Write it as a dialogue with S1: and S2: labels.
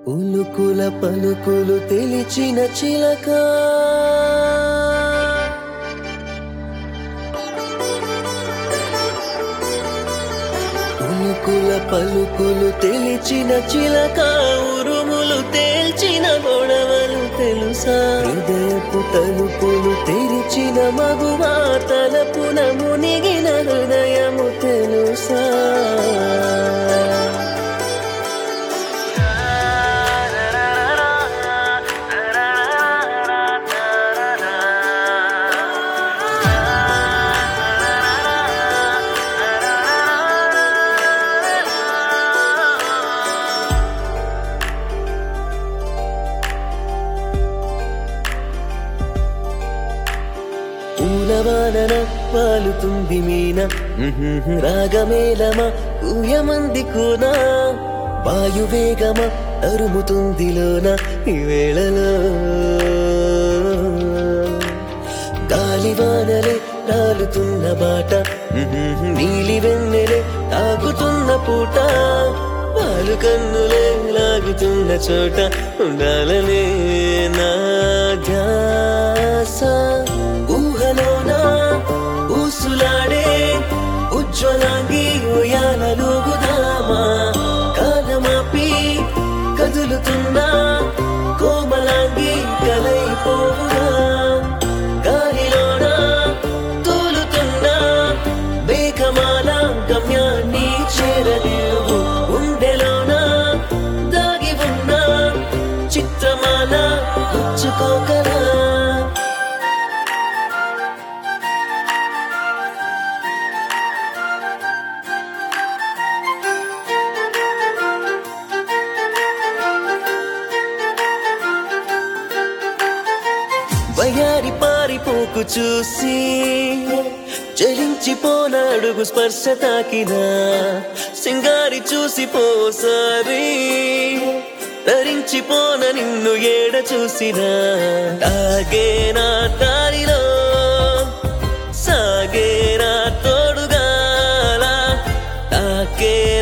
S1: ఉలుకుల పలుకులు తెలిచిన చిలక ఉలుకుల పలుకులు తెలిచిన చిలక ఉరుములు తేల్చిన గొడవలు తెలుసా హృదయపు తలుపులు తెరిచిన మగువా తలపున మునిగిన హృదయము తెలుసా పూలవానన వాలుతుంది మీన ఉహుహు, రాగమేలమా ఊయమంది కూనా వాయువేగమా అరుముతుంది లోన ఈ వేళలో గాలివానలే రాలుతున్న బాట ఉహుహు, నీలి వెన్నెలే తాగుతున్న పూట పాలు కన్నులే లాగుతున్న చోట ఉండాలనే నా ధ్యాస ఊహలోన ఊసులాడే ఉజ్వలాంగి ఉయాలలుగుదామా కాలమాపి కదులుతున్నా కోమలాంగి కలైపోవుగా గాలిలోన తూలుతున్నా మేఘమాల గమ్యాన్ని చేరలేవు గుండెలోన దాగి ఉన్న చిత్రమాల పుచ్చుకోకరా వయారి పారిపోకు చూసి చలించిపోన అడుగు స్పర్శ తాకినా సింగారి చూసి పోసారి ధరించిపోన నిన్ను ఏడ చూసినా తాగేనా దారిలో సాగేనా తోడుగాల తాకే